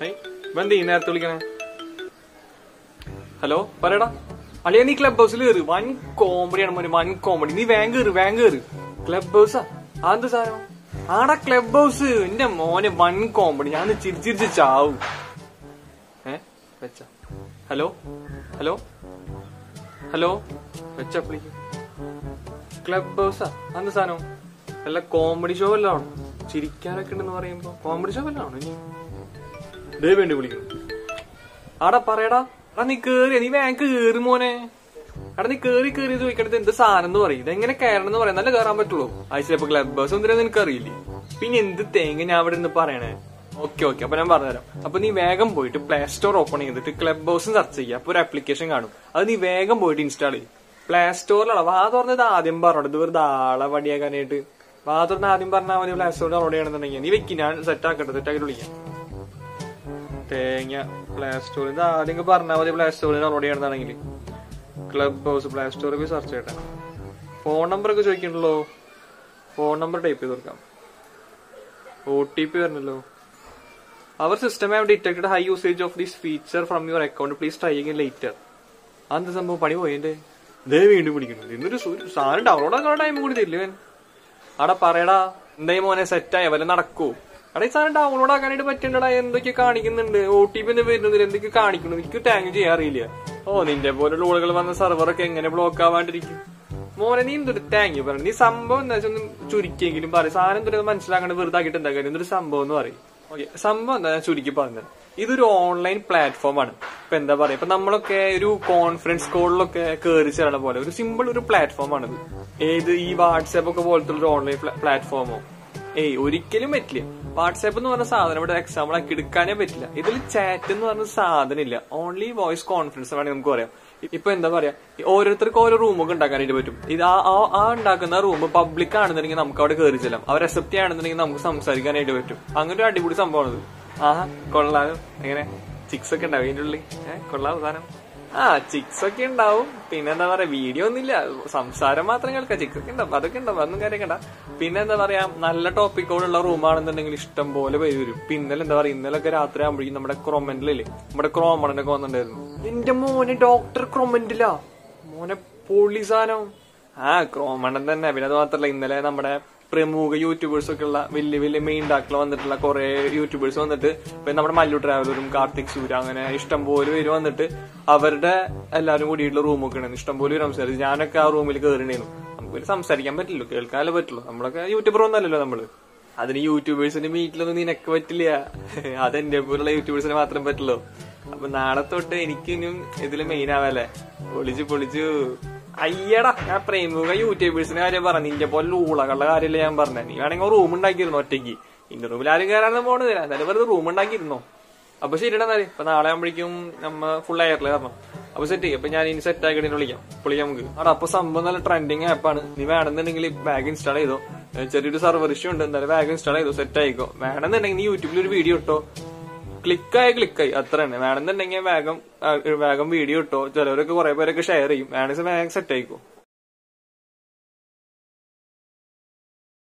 ഏയ് ഇവന്ത് ഈ നേരത്തെ വിളിക്കണേ ഹലോ പറയടാ അളിയ നീ ക്ലബ് ഹൗസിൽ കയറി വൻ കോമഡിയാണ് മോനെ വൻ കോമഡി നീ വേഗം കയറി വേഗം കയറി ക്ലബ് ഹൗസാ അതെന്ത് സാധനം ആടാ ക്ലബ് ഹൗസ് എന്റെ മോനെ വൻ കോമഡി ഞാൻ ചിരിച്ചിരിച്ച് ചാവും ഏ വെച്ച ഹലോ ഹലോ ഹലോ വെച്ച വിളിക്കും ക്ലബ് ഹൗസാ അതെന്ത് സാധനം വല്ല കോമഡി ഷോ വല്ലതും ആണോ ചിരിക്കാനൊക്കെ ഉണ്ടെന്ന് പറയുമ്പോ കോമഡി ഷോ വല്ലതും ആണോ ഇനി ദേ വേണ്ടി വിളിക്കുന്നു ആടാ പറയടാ എടാ നീ കേറി നീ വേഗം കേറി മോനെ എടാ നീ കേറി കേറി ചോദിക്കണത് എന്ത് സാധനം എന്ന് പറയും ഇതെങ്ങനെ കയറണം എന്ന് പറയാം നല്ല കയറാൻ പറ്റുള്ളൂ ആഴ്ച ഇപ്പൊ ക്ലബ് ബസ് ഒന്നും നിനക്ക് അറിയില്ലേ പിന്നെ എന്ത് തേങ്ങ ഞാൻ അവിടെ നിന്ന് പറയണേ ഓക്കെ ഓക്കെ അപ്പൊ ഞാൻ പറഞ്ഞുതരാം അപ്പൊ നീ വേഗം പോയിട്ട് പ്ലേ സ്റ്റോർ ഓപ്പൺ ചെയ്തിട്ട് ക്ലബ് ഹൗസ് സെർച്ച് ചെയ്യുക അപ്പൊ ഒരു ആപ്ലിക്കേഷൻ കാണും അത് നീ വേഗം പോയിട്ട് ഇൻസ്റ്റാൾ ചെയ്യും പ്ലേ സ്റ്റോറിലാണ് വാ തുറന്നത് ആദ്യം പറഞ്ഞോട് ഇത് വെറുതെ ആളെ വടിയാക്കാനായിട്ട് വാ തുറന്ന് ആദ്യം പറഞ്ഞാൽ മതി പ്ലേ സ്റ്റോർ ഡൗൺലോഡ് ചെയ്യണമെന്നുണ്ടെങ്കിൽ നീ വെക്കി ഞാൻ സെറ്റ് ആക്കട്ടെ സെറ്റ് ആക്കിട്ട് വിളിക്കാം തേങ്ങ പ്ലേ സ്റ്റോറിൽ ഇത് ആദ്യം പറഞ്ഞാൽ മതി പ്ലേ സ്റ്റോറിൽ ഡൗൺലോഡ് ചെയ്യണമെന്നാണെങ്കിൽ ക്ലബ് ഹൗസ് പ്ലേ സ്റ്റോറിൽ പോയി സെർച്ച് ചെയ്യട്ടെ ഫോൺ നമ്പർ ഒക്കെ ചോദിക്കണ്ടല്ലോ ഫോൺ നമ്പർ ടൈപ്പ് ചെയ്ത് കൊടുക്കാം ഒ ടി പി വരണല്ലോ our system have detected high usage of this feature from your account please try again later അതെന്ത് സംഭവം പണി പോയതിന്റെ ദേ വീണ്ടും പിടിക്കുന്നു ഇന്നൊരു സു- സാധനം ഡൗൺലോഡ് ആക്കാൻ ടൈം കൂടി തരില്ല ഇവൻ അവിടെ പറയടാ എന്തായി മോനെ സെറ്റായ വല്ല നടക്കൂ അവിടെ ഈ സാധനം ഡൗൺലോഡ് ആക്കാനായിട്ട് പറ്റണ്ടടാ എന്തൊക്കെ കാണിക്കുന്നുണ്ട് ഒ ടി പി ഒന്നും വരുന്നതിൽ എന്തൊക്കെ കാണിക്കുന്നു എനിക്ക് ടാഗ് ചെയ്യാൻ അറിയില്ല ഓ നിന്റെ പോലുള്ള ആളുകൾ വന്ന സെർവറൊക്കെ എങ്ങനെ ബ്ലോക്ക് ആവാണ്ടിരിക്കും മോനെ നീ എന്തൊരു താങ്ക് യു പറഞ്ഞു നീ സംഭവം എന്താ വെച്ചാൽ ഒന്ന് ചുരുക്കിയെങ്കിലും പറയും സാധനം എന്തൊരു മനസ്സിലാക്കാണ്ട് വെറുതെ ആക്കിയിട്ട് എന്താ കാര്യം എന്തൊരു സംഭവം എന്ന് പറയും ഓക്കെ സംഭവം എന്താ ഞാൻ ചുരുക്കി പറഞ്ഞത് ഇതൊരു ഓൺലൈൻ പ്ലാറ്റ്ഫോം ആണ് ഇപ്പൊ എന്താ പറയാ ഇപ്പൊ നമ്മളൊക്കെ ഒരു കോൺഫറൻസ് കോളിലൊക്കെ കയറി ചേരണ പോലെ ഒരു സിമ്പിൾ ഒരു പ്ലാറ്റ്ഫോം ആണിത് ഏത് ഈ വാട്സാപ്പ് ഒക്കെ പോലത്തെ ഒരു ഓൺലൈൻ പ്ലാറ്റ്ഫോമോ ഏയ് ഒരിക്കലും പറ്റില്ല വാട്സാപ്പ് എന്ന് പറഞ്ഞ സാധനം ഇവിടെ എക്സാമ്പിൾ ആക്കി എടുക്കാനേ പറ്റില്ല ഇതിൽ ചാറ്റ് എന്ന് പറഞ്ഞ സാധനം ഇല്ല ഓൺലി വോയിസ് കോൺഫറൻസ് വേണമെങ്കിൽ നമുക്ക് പറയാം ഇപ്പൊ എന്താ പറയാ ഈ ഓരോരുത്തർക്ക് ഓരോ റൂമൊക്കെ ഉണ്ടാക്കാനായിട്ട് പറ്റും ഇത് ആ ആ- ആ ഉണ്ടാക്കുന്ന റൂം പബ്ലിക് ആണെന്നുണ്ടെങ്കിൽ നമുക്ക് അവിടെ കയറി ചെല്ലാം അവർ അക്സെപ്റ്റ് ആണെന്നുണ്ടെങ്കിൽ നമുക്ക് സംസാരിക്കാനായിട്ട് പറ്റും അങ്ങനെ ഒരു അടിപൊളി സംഭവമാണ് ഇത് ആഹാ കൊള്ളാലോ എങ്ങനെ ചിക്സ് ഒക്കെ ഉണ്ടാവും അതിന്റെ ഉള്ളിൽ ഏഹ് കൊള്ളാം സാധനം ആ ചിക്സ് ഒക്കെ ഉണ്ടാവും പിന്നെ എന്താ പറയാ വീഡിയോ ഒന്നുമില്ല സംസാരം മാത്രം കേൾക്കാം ചിക്സ് ഒക്കെ ഉണ്ടാവും അതൊക്കെ ഉണ്ടാവും അതൊന്നും കാര്യക്കണ്ട പിന്നെ എന്താ പറയാ നല്ല ടോപ്പിക്കോടുള്ള റൂമാണെന്നുണ്ടെങ്കിൽ ഇഷ്ടം പോലെ പേര് വരും പിന്നെ ഇന്നലെ എന്താ പറയാ ഇന്നലൊക്കെ രാത്രി ആകുമ്പോഴേക്കും നമ്മുടെ ക്രൊമന്റിലല്ലേ നമ്മുടെ ക്രോമണനൊക്കെ വന്നിട്ടുണ്ടായിരുന്നു എന്റെ മോനെ ഡോക്ടർ ക്രൊമന്റിലാ മോനെ പൊളി സാധനം ആ ക്രോമണൻ തന്നെ പിന്നെ അത് മാത്രല്ല ഇന്നലെ നമ്മുടെ പ്രമുഖ യൂട്യൂബേഴ്സ് ഒക്കെ ഉള്ള വലിയ വലിയ മെയിൻ ഡാക്കൾ വന്നിട്ടുള്ള കുറെ യൂട്യൂബേഴ്സ് വന്നിട്ട് ഇപ്പൊ നമ്മുടെ മല്ലു ട്രാവലറും കാർത്തിക് സൂര അങ്ങനെ ഇഷ്ടം പോലെ പേര് വന്നിട്ട് അവരുടെ എല്ലാവരും കൂടിയിട്ടുള്ള റൂമൊക്കെ ഉണ്ടായിരുന്നു ഇഷ്ടം പോലെ പേര് സംസാരിച്ചു ഞാനൊക്കെ ആ റൂമിൽ കയറിണ്ടായിരുന്നു നമുക്ക് പിന്നെ സംസാരിക്കാൻ പറ്റില്ലല്ലോ കേൾക്കാനല്ലേ പറ്റുള്ളൂ നമ്മളൊക്കെ യൂട്യൂബർ ഒന്നല്ലല്ലോ നമ്മള് അതിന് യൂട്യൂബേഴ്സിന്റെ മീറ്റിലൊന്നും നിനക്ക് പറ്റില്ല അതെന്റെ പോലുള്ള യൂട്യൂബേഴ്സിന് മാത്രം പറ്റുള്ളൂ അപ്പൊ നാളെ തൊട്ട് എനിക്കിനും ഇതില് മെയിൻ ആവല്ലേ പൊളിച്ചു പൊളിച്ചു അയ്യടാ ഞാൻ പ്രേമുക യൂട്യൂബേഴ്സിന്റെ കാര്യം പറഞ്ഞു നിന്റെ പോലെ ഊളകളുടെ കാര്യമല്ല ഞാൻ പറഞ്ഞത് നീ വേണമെങ്കിൽ റൂം ഉണ്ടാക്കിയിരുന്നു ഒറ്റയ്ക്ക് ഇന്റെ റൂമിൽ ആരും കയറാനൊന്നും പോണില്ല എന്തായാലും വെറുതെ റൂം ഉണ്ടാക്കിയിരുന്നോ അപ്പൊ ശരിടാ എന്നാല് ഇപ്പൊ നാളെ ആകുമ്പോഴേക്കും നമ്മ ഫുൾ എയറിൽ കയറണം അപ്പൊ സെറ്റ് ചെയ്യും അപ്പൊ ഞാൻ ഇനി സെറ്റ് ആക്കി വിളിക്കാം വിളിക്കാം നമുക്ക് അവിടെ അപ്പൊ സംഭവം നല്ല ട്രെൻഡിങ് ആപ്പാണ് നീ വേണമെന്നുണ്ടെങ്കിൽ ബാഗ് ഇൻസ്റ്റാൾ ചെയ്തോ ഏഹ് ചെറിയൊരു സർവർ ഇഷ്യൂ ഉണ്ട് എന്തായാലും ബാഗ് ഇൻസ്റ്റാൾ ചെയ്തോ സെറ്റ് ആയിക്കോ വേണമെന്നുണ്ടെങ്കിൽ നീ യൂട്യൂബിൽ ഒരു വീഡിയോ ഇട്ടോ ക്ലിക്കായി ക്ലിക്കായി അത്ര തന്നെ വേണമെന്നുണ്ടെങ്കിൽ വേഗം ആ, വേഗം വീഡിയോ ഇട്ടോ ചിലവരൊക്കെ കുറെ പേരൊക്കെ ഷെയർ ചെയ്യും വേണമെങ്കിൽ വേഗം സെറ്റ് ആയിക്കോ